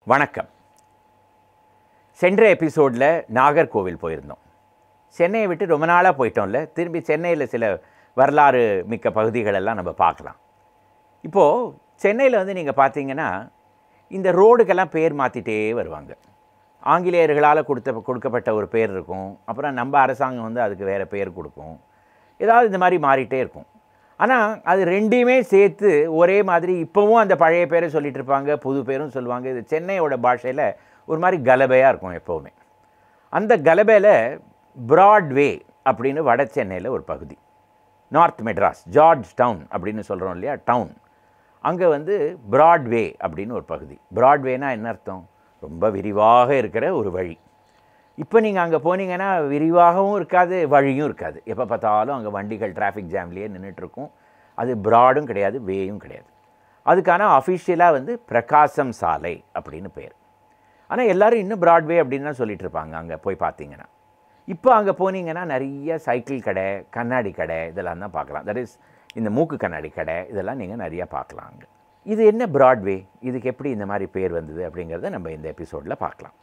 வணக்கம் சென்ற எபிசோடில் நாகர்கோவில் போயிருந்தோம் சென்னையை விட்டு ரொம்ப நாளாக போயிட்டோம்ல திரும்பி சென்னையில் சில வரலாறு மிக்க பகுதிகளெல்லாம் நம்ம பார்க்கலாம் இப்போது சென்னையில் வந்து நீங்கள் பார்த்தீங்கன்னா இந்த ரோடுக்கெல்லாம் பேர் மாற்றிட்டே வருவாங்க ஆங்கிலேயர்களால் கொடுத்த கொடுக்கப்பட்ட ஒரு பேர் இருக்கும் அப்புறம் நம்ம அரசாங்கம் வந்து அதுக்கு வேறு பேர் கொடுக்கும் ஏதாவது இந்த மாதிரி மாறிட்டே இருக்கும் ஆனால் அது ரெண்டையுமே சேர்த்து ஒரே மாதிரி இப்போவும் அந்த பழைய பேரை சொல்லிட்டு இருப்பாங்க புது பேரும் சொல்லுவாங்க இது சென்னையோட பாஷையில் ஒரு மாதிரி கலபையாக இருக்கும் எப்போவுமே அந்த கலபையில் பிராட்வே அப்படின்னு வட சென்னையில் ஒரு பகுதி நார்த் மெட்ராஸ் ஜார்ஜ் டவுன் அப்படின்னு சொல்கிறோம் இல்லையா டவுன் அங்கே வந்து பிராட்வே அப்படின்னு ஒரு பகுதி பிராட்வேனா என்ன அர்த்தம் ரொம்ப விரிவாக இருக்கிற ஒரு வழி இப்போ நீங்கள் அங்கே போனீங்கன்னா விரிவாகவும் இருக்காது வழியும் இருக்காது எப்போ பார்த்தாலும் அங்கே வண்டிகள் டிராஃபிக் ஜாம்லேயே நின்றுட்டுருக்கும் அது ப்ராடும் கிடையாது வேயும் கிடையாது அதுக்கான அஃபிஷியலாக வந்து பிரகாசம் சாலை அப்படின்னு பேர் ஆனால் எல்லாரும் இன்னும் ப்ராட்வே அப்படின்னு தான் சொல்லிட்டு இருப்பாங்க அங்கே போய் பார்த்தீங்கன்னா இப்போ அங்கே போனீங்கன்னா நிறைய சைக்கிள் கடை கண்ணாடி கடை இதெல்லாம் தான் பார்க்கலாம் தட் இஸ் இந்த மூக்கு கண்ணாடி கடை இதெல்லாம் நீங்கள் நிறையா பார்க்கலாம் அங்கே இது என்ன ப்ராட்வே இதுக்கு எப்படி இந்த மாதிரி பேர் வந்தது அப்படிங்கிறத நம்ம இந்த எபிசோடில் பார்க்கலாம்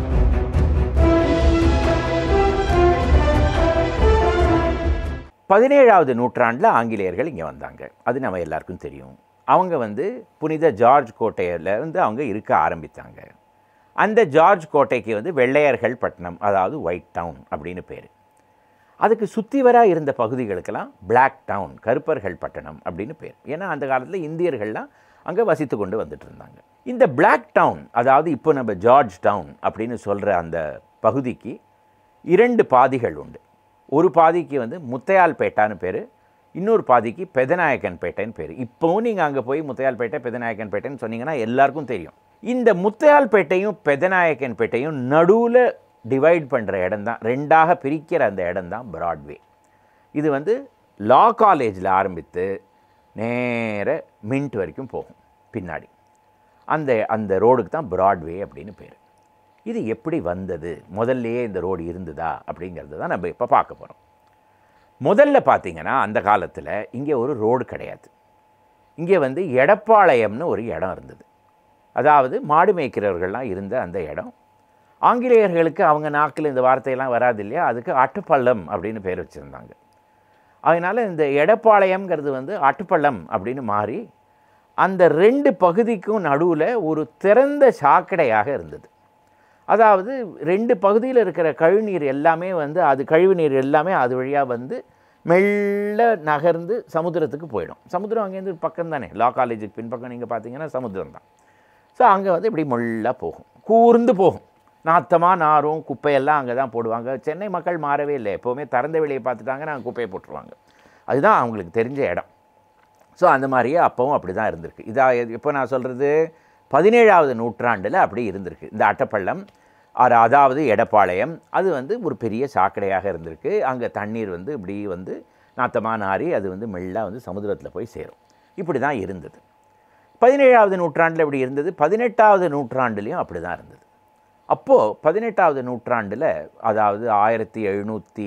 பதினேழாவது நூற்றாண்டில் ஆங்கிலேயர்கள் இங்கே வந்தாங்க அது நம்ம எல்லாருக்கும் தெரியும் அவங்க வந்து புனித ஜார்ஜ் கோட்டையில் வந்து அவங்க இருக்க ஆரம்பித்தாங்க அந்த ஜார்ஜ் கோட்டைக்கு வந்து வெள்ளையர்கள் பட்டணம் அதாவது ஒயிட் டவுன் அப்படின்னு பேர் அதுக்கு சுற்றிவராக இருந்த பகுதிகளுக்கெல்லாம் பிளாக் டவுன் கருப்பர்கள் பட்டணம் அப்படின்னு பேர் ஏன்னா அந்த காலத்தில் இந்தியர்கள்லாம் அங்கே வசித்து கொண்டு வந்துட்டு இருந்தாங்க இந்த பிளாக் டவுன் அதாவது இப்போ நம்ம ஜார்ஜ் டவுன் அப்படின்னு சொல்கிற அந்த பகுதிக்கு இரண்டு பாதிகள் உண்டு ஒரு பாதிக்கு வந்து முத்தையால்பேட்டான்னு பேர் இன்னொரு பாதிக்கு பெதநாயக்கன் பேட்டைன்னு பேர் இப்போவும் நீங்கள் அங்கே போய் முத்தையால்பேட்டை பெதநாயக்கன் பேட்டைன்னு சொன்னீங்கன்னா எல்லாருக்கும் தெரியும் இந்த முத்தையால்பேட்டையும் பெதநாயக்கன் பேட்டையும் நடுவில் டிவைட் பண்ணுற இடம் தான் ரெண்டாக பிரிக்கிற அந்த இடம் தான் பிராட்வே இது வந்து லா காலேஜில் ஆரம்பித்து நேர மின்ட் வரைக்கும் போகும் பின்னாடி அந்த அந்த ரோடுக்கு தான் பிராட்வே அப்படின்னு பேர் இது எப்படி வந்தது முதல்லையே இந்த ரோடு இருந்ததா அப்படிங்கிறது தான் நம்ம இப்போ பார்க்க போகிறோம் முதல்ல பார்த்தீங்கன்னா அந்த காலத்தில் இங்கே ஒரு ரோடு கிடையாது இங்கே வந்து எடப்பாளையம்னு ஒரு இடம் இருந்தது அதாவது மாடு மேய்க்கிறவர்கள்லாம் இருந்த அந்த இடம் ஆங்கிலேயர்களுக்கு அவங்க நாக்கில் இந்த வார்த்தையெல்லாம் வராது இல்லையா அதுக்கு அட்டுப்பள்ளம் அப்படின்னு பேர் வச்சுருந்தாங்க அதனால் இந்த எடப்பாளையம்ங்கிறது வந்து அட்டுப்பள்ளம் அப்படின்னு மாறி அந்த ரெண்டு பகுதிக்கும் நடுவில் ஒரு திறந்த சாக்கடையாக இருந்தது அதாவது ரெண்டு பகுதியில் இருக்கிற கழிவுநீர் எல்லாமே வந்து அது கழிவு நீர் எல்லாமே அது வழியாக வந்து மெல்ல நகர்ந்து சமுத்திரத்துக்கு போயிடும் சமுத்திரம் அங்கேருந்து பக்கம் தானே லா காலேஜுக்கு பின்பக்கம் நீங்கள் பார்த்தீங்கன்னா சமுத்திரம் தான் ஸோ அங்கே வந்து இப்படி முள்ளாக போகும் கூர்ந்து போகும் நாத்தமாக நாரும் குப்பையெல்லாம் அங்கே தான் போடுவாங்க சென்னை மக்கள் மாறவே இல்லை எப்போவுமே திறந்த வெளியை பார்த்துட்டாங்கன்னா அங்கே குப்பையை போட்டுருவாங்க அதுதான் அவங்களுக்கு தெரிஞ்ச இடம் ஸோ அந்த மாதிரியே அப்போவும் அப்படி தான் இருந்திருக்கு இதா இப்போ நான் சொல்கிறது பதினேழாவது நூற்றாண்டில் அப்படி இருந்திருக்கு இந்த அட்டப்பள்ளம் அது அதாவது எடப்பாளையம் அது வந்து ஒரு பெரிய சாக்கடையாக இருந்திருக்கு அங்கே தண்ணீர் வந்து இப்படி வந்து நாத்தமாக நாரி அது வந்து மெல்லாக வந்து சமுதிரத்தில் போய் சேரும் இப்படி தான் இருந்தது பதினேழாவது நூற்றாண்டில் இப்படி இருந்தது பதினெட்டாவது நூற்றாண்டுலேயும் அப்படி தான் இருந்தது அப்போது பதினெட்டாவது நூற்றாண்டில் அதாவது ஆயிரத்தி எழுநூற்றி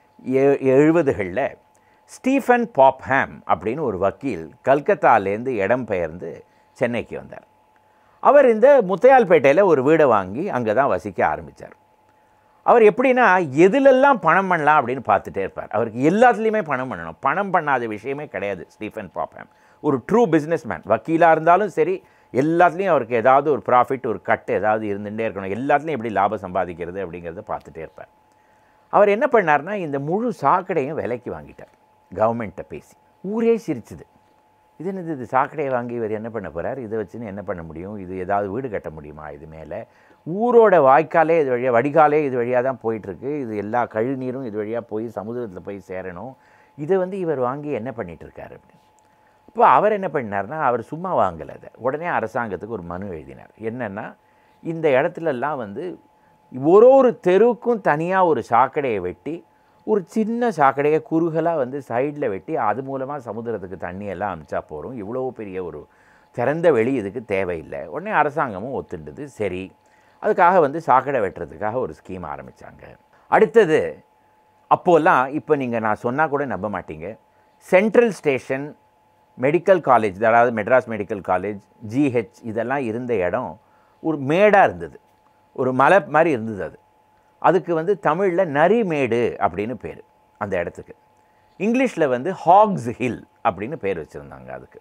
எ எழுபதுகளில் ஸ்டீஃபன் பாப்ஹாம் அப்படின்னு ஒரு வக்கீல் கல்கத்தாலேருந்து இடம் பெயர்ந்து சென்னைக்கு வந்தார் அவர் இந்த முத்தையால்பேட்டையில் ஒரு வீடை வாங்கி அங்கே தான் வசிக்க ஆரம்பித்தார் அவர் எப்படின்னா எதிலெல்லாம் பணம் பண்ணலாம் அப்படின்னு பார்த்துட்டே இருப்பார் அவருக்கு எல்லாத்துலேயுமே பணம் பண்ணணும் பணம் பண்ணாத விஷயமே கிடையாது ஸ்டீஃபன் பாப்ஹாம் ஒரு ட்ரூ பிஸ்னஸ் மேன் வக்கீலாக இருந்தாலும் சரி எல்லாத்துலேயும் அவருக்கு ஏதாவது ஒரு ப்ராஃபிட் ஒரு கட்டு ஏதாவது இருந்துகிட்டே இருக்கணும் எல்லாத்துலேயும் எப்படி லாபம் சம்பாதிக்கிறது அப்படிங்கிறத பார்த்துட்டே இருப்பார் அவர் என்ன பண்ணார்னா இந்த முழு சாக்கடையும் விலைக்கு வாங்கிட்டார் கவர்மெண்ட்டை பேசி ஊரே சிரிச்சுது இது என்னது இது சாக்கடையை வாங்கி இவர் என்ன பண்ண போகிறார் இதை வச்சுன்னு என்ன பண்ண முடியும் இது ஏதாவது வீடு கட்ட முடியுமா இது மேலே ஊரோட வாய்க்காலே இது வழியாக வடிகாலே இது வழியாக தான் போயிட்டுருக்கு இது எல்லா கழிவுநீரும் இது வழியாக போய் சமுதிரத்தில் போய் சேரணும் இதை வந்து இவர் வாங்கி என்ன பண்ணிகிட்டு இருக்காரு அப்படின்னு இப்போ அவர் என்ன பண்ணார்னா அவர் சும்மா வாங்கலை அதை உடனே அரசாங்கத்துக்கு ஒரு மனு எழுதினார் என்னென்னா இந்த இடத்துலலாம் வந்து ஒரு ஒரு தெருவுக்கும் தனியாக ஒரு சாக்கடையை வெட்டி ஒரு சின்ன சாக்கடையை குறுகலாக வந்து சைடில் வெட்டி அது மூலமாக சமுத்திரத்துக்கு தண்ணியெல்லாம் அனுப்பிச்சா போகிறோம் இவ்வளோ பெரிய ஒரு திறந்த வெளி இதுக்கு தேவையில்லை உடனே அரசாங்கமும் ஒத்துண்டது சரி அதுக்காக வந்து சாக்கடை வெட்டுறதுக்காக ஒரு ஸ்கீம் ஆரம்பித்தாங்க அடுத்தது அப்போல்லாம் இப்போ நீங்கள் நான் சொன்னால் கூட நம்ப மாட்டீங்க சென்ட்ரல் ஸ்டேஷன் மெடிக்கல் காலேஜ் அதாவது மெட்ராஸ் மெடிக்கல் காலேஜ் ஜிஹெச் இதெல்லாம் இருந்த இடம் ஒரு மேடாக இருந்தது ஒரு மலை மாதிரி இருந்தது அது அதுக்கு வந்து தமிழில் நரிமேடு அப்படின்னு பேர் அந்த இடத்துக்கு இங்கிலீஷில் வந்து ஹாக்ஸ் ஹில் அப்படின்னு பேர் வச்சுருந்தாங்க அதுக்கு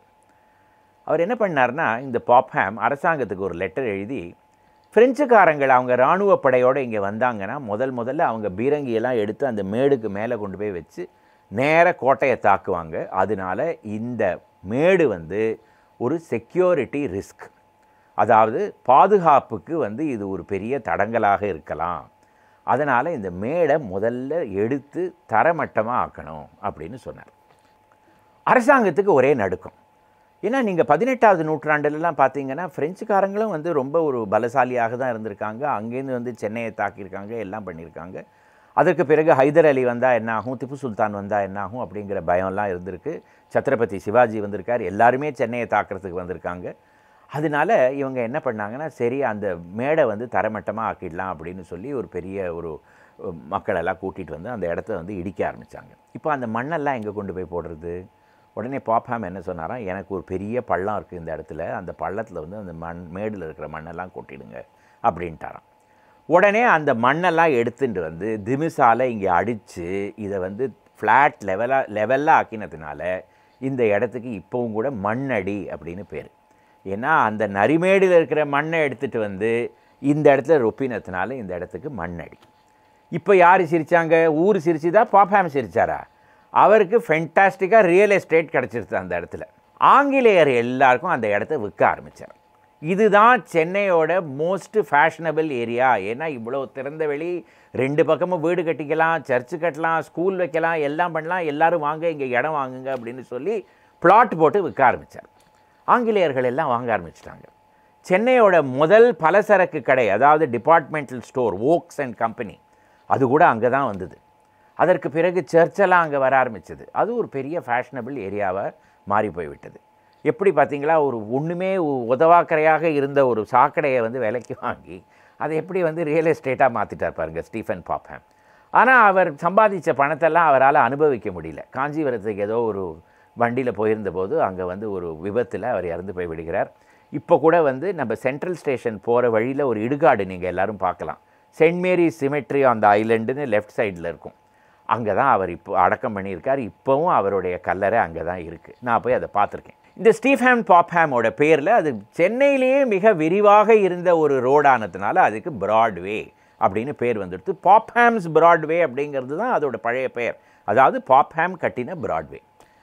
அவர் என்ன பண்ணார்னா இந்த பாப்ஹாம் அரசாங்கத்துக்கு ஒரு லெட்டர் எழுதி பிரெஞ்சுக்காரங்கள் அவங்க இராணுவ படையோடு இங்கே வந்தாங்கன்னா முதல் முதல்ல அவங்க பீரங்கியெல்லாம் எடுத்து அந்த மேடுக்கு மேலே கொண்டு போய் வச்சு நேர கோட்டையை தாக்குவாங்க அதனால இந்த மேடு வந்து ஒரு செக்யூரிட்டி ரிஸ்க் அதாவது பாதுகாப்புக்கு வந்து இது ஒரு பெரிய தடங்கலாக இருக்கலாம் அதனால் இந்த மேடை முதல்ல எடுத்து தரமட்டமாக ஆக்கணும் அப்படின்னு சொன்னார் அரசாங்கத்துக்கு ஒரே நடுக்கம் ஏன்னா நீங்கள் பதினெட்டாவது நூற்றாண்டுலலாம் பார்த்தீங்கன்னா ஃப்ரெஞ்சுக்காரங்களும் வந்து ரொம்ப ஒரு பலசாலியாக தான் இருந்திருக்காங்க அங்கேருந்து வந்து சென்னையை தாக்கியிருக்காங்க எல்லாம் பண்ணியிருக்காங்க அதற்கு பிறகு ஹைதர் அலி வந்தால் என்ன ஆகும் திப்பு சுல்தான் வந்தால் என்ன ஆகும் அப்படிங்கிற பயம்லாம் இருந்திருக்கு சத்ரபதி சிவாஜி வந்திருக்கார் எல்லாருமே சென்னையை தாக்குறதுக்கு வந்திருக்காங்க அதனால இவங்க என்ன பண்ணாங்கன்னா சரி அந்த மேடை வந்து தரமட்டமாக ஆக்கிடலாம் அப்படின்னு சொல்லி ஒரு பெரிய ஒரு அஹ், மக்களெல்லாம் கூட்டிகிட்டு வந்து அந்த இடத்த வந்து இடிக்க ஆரம்பித்தாங்க இப்போ அந்த மண்ணெல்லாம் எங்கே கொண்டு போய் போடுறது உடனே பாப்ஹாம் என்ன சொன்னாராம் எனக்கு ஒரு பெரிய பள்ளம் இருக்குது இந்த இடத்துல அந்த பள்ளத்தில் வந்து அந்த மண் மேடில் இருக்கிற மண்ணெல்லாம் கொட்டிடுங்க அப்படின்ட்டாராம் உடனே அந்த மண்ணெல்லாம் எடுத்துட்டு வந்து திமிசால இங்கே அடித்து இதை வந்து ஃப்ளாட் லெவலாக லெவலில் ஆக்கினதுனால இந்த இடத்துக்கு இப்போவும் கூட மண்ணடி அப்படின்னு பேர் ஏன்னா அந்த நரிமேடில் இருக்கிற மண்ணை எடுத்துகிட்டு வந்து இந்த இடத்துல ரொப்பினதுனால இந்த இடத்துக்கு மண்ணடி இப்போ யார் சிரிச்சாங்க ஊர் சிரிச்சுதா பாப்ஹாம் சிரிச்சாரா அவருக்கு ஃபென்டாஸ்டிக்காக ரியல் எஸ்டேட் கிடச்சிருச்சு அந்த இடத்துல ஆங்கிலேயர் எல்லாருக்கும் அந்த இடத்த விற்க ஆரம்பித்தார் இதுதான் சென்னையோட மோஸ்ட் ஃபேஷனபிள் ஏரியா ஏன்னா இவ்வளோ திறந்த வெளி ரெண்டு பக்கமும் வீடு கட்டிக்கலாம் சர்ச்சு கட்டலாம் ஸ்கூல் வைக்கலாம் எல்லாம் பண்ணலாம் எல்லாரும் வாங்க இங்கே இடம் வாங்குங்க அப்படின்னு சொல்லி பிளாட் போட்டு விற்க ஆரம்பித்தார் ஆங்கிலேயர்கள் எல்லாம் வாங்க ஆரம்பிச்சிட்டாங்க சென்னையோட முதல் பலசரக்கு கடை அதாவது departmental store oaks and company அது கூட அங்கே தான் வந்தது அதற்கு பிறகு சர்ச்செல்லாம் அங்கே வர ஆரம்பிச்சது அது ஒரு பெரிய ஃபேஷனபிள் ஏரியாவாக மாறி போய்விட்டது எப்படி பார்த்தீங்களா ஒரு ஒன்றுமே உ- உதவாக்கரையாக இருந்த ஒரு சாக்கடையை வந்து விலைக்கு வாங்கி அதை எப்படி வந்து ரியல் எஸ்டேட்டாக மாற்றிட்டார் பாருங்க ஸ்டீஃபன் பாப்ஹாம் ஆனால் அவர் சம்பாதிச்ச பணத்தெல்லாம் அவரால் அனுபவிக்க முடியல காஞ்சிபுரத்துக்கு ஏதோ ஒரு வண்டியில் போயிருந்த போது அங்கே வந்து ஒரு விபத்தில் அவர் இறந்து போய் விடுகிறார் இப்போ கூட வந்து நம்ம சென்ட்ரல் ஸ்டேஷன் போகிற வழியில் ஒரு இடுகாடு நீங்கள் எல்லாரும் பார்க்கலாம் சென்ட் மேரி சிமெட்ரி அந்த ஐலண்டுன்னு லெஃப்ட் சைடில் இருக்கும் அங்கே தான் அவர் இப்போ அடக்கம் பண்ணியிருக்கார் இப்போவும் அவருடைய கல்லறை அங்கே தான் இருக்குது நான் போய் அதை பார்த்துருக்கேன் இந்த ஸ்டீஃபேம் பாப்ஹாமோட பேரில் அது சென்னையிலேயே மிக விரிவாக இருந்த ஒரு ரோடானதுனால அதுக்கு பிராட்வே அப்படின்னு பேர் வந்துடுது பாப்ஹாம்ஸ் பிராட்வே அப்படிங்கிறது தான் அதோட பழைய பெயர் அதாவது பாப்ஹாம் கட்டின பிராட்வே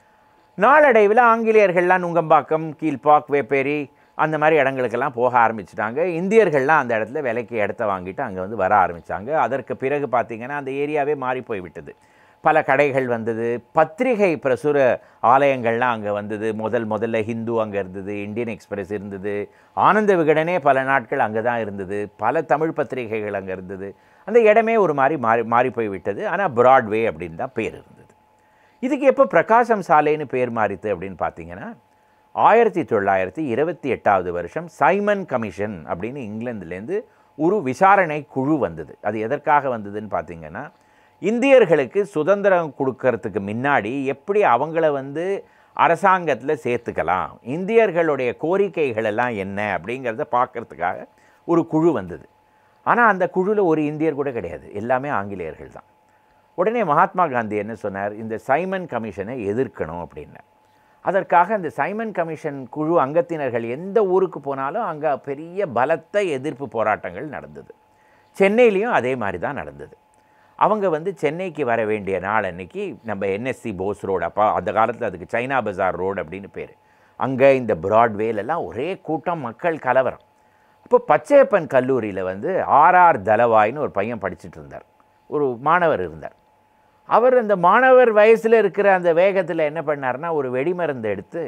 நாளடைவில் ஆங்கிலேயர்கள்லாம் நுங்கம்பாக்கம் கீழ்பாக் வேப்பேரி அந்த மாதிரி இடங்களுக்கெல்லாம் போக ஆரம்பிச்சிட்டாங்க இந்தியர்கள்லாம் அந்த இடத்துல விலைக்கு இடத்த வாங்கிட்டு அங்கே வந்து வர ஆரம்பித்தாங்க அதற்கு பிறகு பார்த்திங்கன்னா அந்த ஏரியாவே மாறி போய்விட்டது பல கடைகள் வந்தது பத்திரிகை பிரசுர ஆலயங்கள்லாம் அங்கே வந்தது முதல் முதல்ல ஹிந்து அங்கே இருந்தது இந்தியன் எக்ஸ்பிரஸ் இருந்தது ஆனந்த விகடனே பல நாட்கள் அங்கே தான் இருந்தது பல தமிழ் பத்திரிகைகள் அங்கே இருந்தது அந்த இடமே ஒரு மாதிரி மாறி மாறி போய் விட்டது ஆனால் பிராட்வே அப்படின்னு தான் பேர் இருந்தது இதுக்கு எப்போ பிரகாசம் சாலைன்னு பேர் மாறித்து அப்படின்னு பார்த்தீங்கன்னா ஆயிரத்தி தொள்ளாயிரத்தி இருபத்தி எட்டாவது வருஷம் சைமன் கமிஷன் அப்படின்னு இங்கிலாந்துலேருந்து ஒரு விசாரணை குழு வந்தது அது எதற்காக வந்ததுன்னு பார்த்தீங்கன்னா இந்தியர்களுக்கு சுதந்திரம் கொடுக்கறதுக்கு முன்னாடி எப்படி அவங்கள வந்து அரசாங்கத்தில் சேர்த்துக்கலாம் இந்தியர்களுடைய கோரிக்கைகள் எல்லாம் என்ன அப்படிங்கிறத பார்க்கறதுக்காக ஒரு குழு வந்தது ஆனால் அந்த குழுவில் ஒரு இந்தியர் கூட கிடையாது எல்லாமே ஆங்கிலேயர்கள் தான் உடனே மகாத்மா காந்தி என்ன சொன்னார் இந்த சைமன் கமிஷனை எதிர்க்கணும் அப்படின்னார் அதற்காக அந்த சைமன் கமிஷன் குழு அங்கத்தினர்கள் எந்த ஊருக்கு போனாலும் அங்கே பெரிய பலத்த எதிர்ப்பு போராட்டங்கள் நடந்தது சென்னையிலையும் அதே மாதிரி தான் நடந்தது அவங்க வந்து சென்னைக்கு வர வேண்டிய நாள் அன்னைக்கு நம்ம என்எஸ்சி போஸ் ரோடு அப்போ அந்த காலத்தில் அதுக்கு சைனா பஜார் ரோடு அப்படின்னு பேர் அங்கே இந்த பிராட்வேலெல்லாம் ஒரே கூட்டம் மக்கள் கலவரம் அப்போ பச்சையப்பன் கல்லூரியில் வந்து ஆர்ஆர் தலவாய்னு ஒரு பையன் படிச்சுட்டு இருந்தார் ஒரு மாணவர் இருந்தார் அவர் அந்த மாணவர் வயசில் இருக்கிற அந்த வேகத்தில் என்ன பண்ணார்னா ஒரு வெடிமருந்து எடுத்து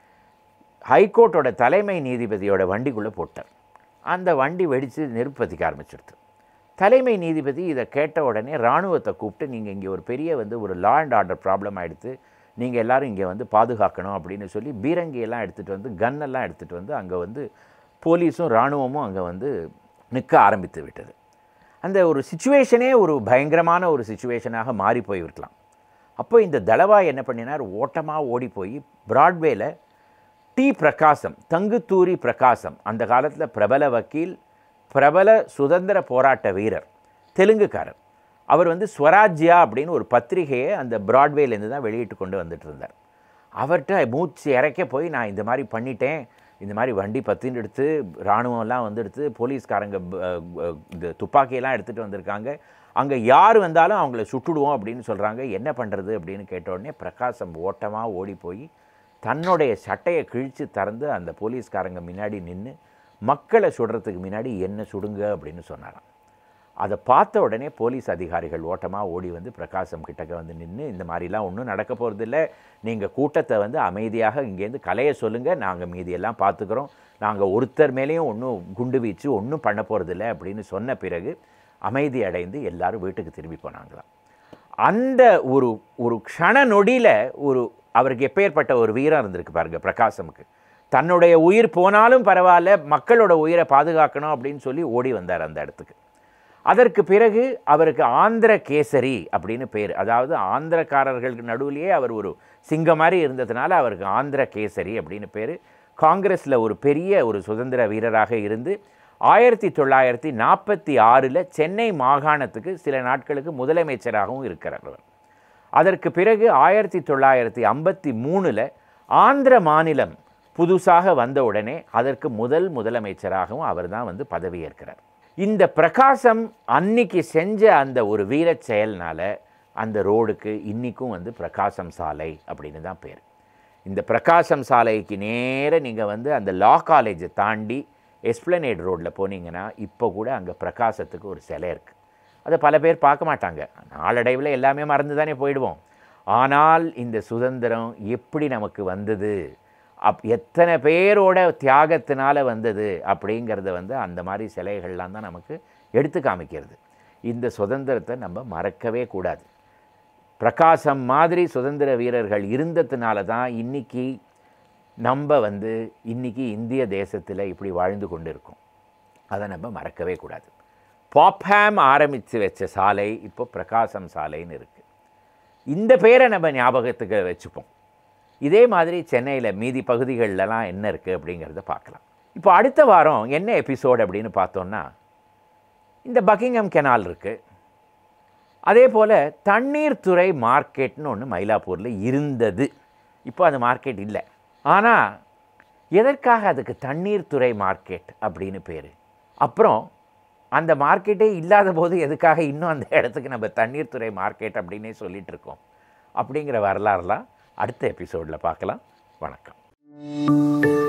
ஹைகோர்ட்டோட தலைமை நீதிபதியோட வண்டிக்குள்ளே போட்டார் அந்த வண்டி வெடித்து நெருப்பதிக்க ஆரம்பிச்சிடுது தலைமை நீதிபதி இதை கேட்ட உடனே இராணுவத்தை கூப்பிட்டு நீங்கள் இங்கே ஒரு பெரிய வந்து ஒரு லா அண்ட் ஆர்டர் ப்ராப்ளம் ஆகிடுத்து நீங்கள் எல்லாரும் இங்கே வந்து பாதுகாக்கணும் அப்படின்னு சொல்லி பீரங்கியெல்லாம் எடுத்துகிட்டு வந்து கன்னெல்லாம் எடுத்துகிட்டு வந்து அங்கே வந்து போலீஸும் இராணுவமும் அங்கே வந்து நிற்க ஆரம்பித்து விட்டது அந்த ஒரு சுச்சுவேஷனே ஒரு பயங்கரமான ஒரு சுச்சுவேஷனாக மாறி போயிருக்கலாம் அப்போ இந்த தளவாய் என்ன பண்ணினார் ஓட்டமாக ஓடி போய் பிராட்வேல டி பிரகாசம் தங்குத்தூரி பிரகாசம் அந்த காலத்தில் பிரபல வக்கீல் பிரபல சுதந்திர போராட்ட வீரர் தெலுங்குக்காரர் அவர் வந்து ஸ்வராஜ்யா அப்படின்னு ஒரு பத்திரிகையை அந்த பிராட்வேலேருந்து தான் வெளியிட்டு கொண்டு வந்துட்டு இருந்தார் அவர்கிட்ட மூச்சு இறக்க போய் நான் இந்த மாதிரி பண்ணிட்டேன் இந்த மாதிரி வண்டி பத்தின்னு எடுத்து இராணுவம்லாம் வந்து எடுத்து போலீஸ்காரங்க ப- அஹ் இந்த துப்பாக்கியெல்லாம் எடுத்துகிட்டு வந்திருக்காங்க அங்கே யார் வந்தாலும் அவங்கள சுட்டுடுவோம் அப்படின்னு சொல்கிறாங்க என்ன பண்ணுறது அப்படின்னு கேட்ட உடனே பிரகாசம் ஓட்டமாக ஓடி போய் தன்னுடைய சட்டையை கிழித்து திறந்து அந்த போலீஸ்காரங்க முன்னாடி நின்று மக்களை சுடுறதுக்கு முன்னாடி என்ன சுடுங்க அப்படின்னு சொன்னாராம் அதை பார்த்த உடனே போலீஸ் அதிகாரிகள் ஓட்டமாக ஓடி வந்து பிரகாசம் கிட்டக்க வந்து நின்று இந்த மாதிரிலாம் ஒன்றும் நடக்க போகிறதில்ல நீங்கள் கூட்டத்தை வந்து அமைதியாக இங்கேருந்து கலைய சொல்லுங்கள் நாங்கள் மீதியெல்லாம் பார்த்துக்குறோம் நாங்கள் ஒருத்தர் மேலேயும் ஒன்றும் குண்டு வீச்சு ஒன்றும் பண்ண போகிறதில்ல அப்படின்னு சொன்ன பிறகு அமைதி அடைந்து எல்லாரும் வீட்டுக்கு திரும்பி போனாங்களாம் அந்த ஒரு ஒரு க்ஷண நொடியில் ஒரு அவருக்கு எப்பேற்பட்ட ஒரு வீரம் இருந்திருக்கு பாருங்க பிரகாசமுக்கு தன்னுடைய உயிர் போனாலும் பரவாயில்ல மக்களோட உயிரை பாதுகாக்கணும் அப்படின்னு சொல்லி ஓடி வந்தார் அந்த இடத்துக்கு அதற்கு பிறகு அவருக்கு ஆந்திர கேசரி அப்படின்னு பேர் அதாவது ஆந்திரக்காரர்களுக்கு நடுவுலயே அவர் ஒரு சிங்கம் மாதிரி இருந்ததுனால அவருக்கு ஆந்திர கேசரி அப்படின்னு பேர் காங்கிரஸில் ஒரு பெரிய ஒரு சுதந்திர வீரராக இருந்து ஆயிரத்தி தொள்ளாயிரத்தி நாற்பத்தி ஆறில் சென்னை மாகாணத்துக்கு சில நாட்களுக்கு முதலமைச்சராகவும் இருக்கிறார் அவர் அதற்கு பிறகு ஆயிரத்தி தொள்ளாயிரத்தி ஐம்பத்தி மூணில் ஆந்திர மாநிலம் புதுசாக வந்த உடனே அதற்கு முதல் முதலமைச்சராகவும் அவர் தான் வந்து பதவியேற்கிறார் இந்த பிரகாசம் அன்னைக்கு செஞ்ச அந்த ஒரு வீரச் செயல்னால அந்த ரோடுக்கு இன்றைக்கும் வந்து பிரகாசம் சாலை அப்படின்னு தான் பேர் இந்த பிரகாசம் சாலைக்கு நேர நீங்கள் வந்து அந்த லா காலேஜை தாண்டி எஸ்பிளனேட் ரோட்டில் போனீங்கன்னா இப்போ கூட அங்கே பிரகாசத்துக்கு ஒரு சிலை இருக்குது அதை பல பேர் பார்க்க மாட்டாங்க நாளடைவில் எல்லாமே மறந்து தானே போயிடுவோம் ஆனால் இந்த சுதந்திரம் எப்படி நமக்கு வந்தது அப் எத்தனை பேரோட தியாகத்தினால வந்தது அப்படிங்கிறத வந்து அந்த மாதிரி சிலைகள்லாம் தான் நமக்கு எடுத்து காமிக்கிறது இந்த சுதந்திரத்தை நம்ம மறக்கவே கூடாது பிரகாசம் மாதிரி சுதந்திர வீரர்கள் இருந்ததுனால தான் இன்னைக்கு நம்ம வந்து இன்னைக்கு இந்திய தேசத்தில் இப்படி வாழ்ந்து கொண்டு இருக்கோம் அதை நம்ம மறக்கவே கூடாது பாப்ஹாம் ஆரம்பித்து வச்ச சாலை இப்போ பிரகாசம் சாலைன்னு இருக்குது இந்த பேரை நம்ம ஞாபகத்துக்கு வச்சுப்போம் இதே மாதிரி சென்னையில் மீதி பகுதிகளெலாம் என்ன இருக்குது அப்படிங்கிறத பார்க்கலாம் இப்போ அடுத்த வாரம் என்ன எபிசோட் அப்படின்னு பார்த்தோன்னா இந்த பக்கிங்ஹாம் கெனால் இருக்குது அதே போல் தண்ணீர் துறை மார்க்கெட்னு ஒன்று மயிலாப்பூரில் இருந்தது இப்போ அந்த மார்க்கெட் இல்லை ஆனால் எதற்காக அதுக்கு தண்ணீர் துறை மார்க்கெட் அப்படின்னு பேர் அப்புறம் அந்த மார்க்கெட்டே இல்லாத போது எதுக்காக இன்னும் அந்த இடத்துக்கு நம்ம தண்ணீர் துறை மார்க்கெட் அப்படின்னே சொல்லிட்டு இருக்கோம் அப்படிங்கிற வரலாறுலாம் அடுத்த எபிசோடில் பார்க்கலாம் வணக்கம்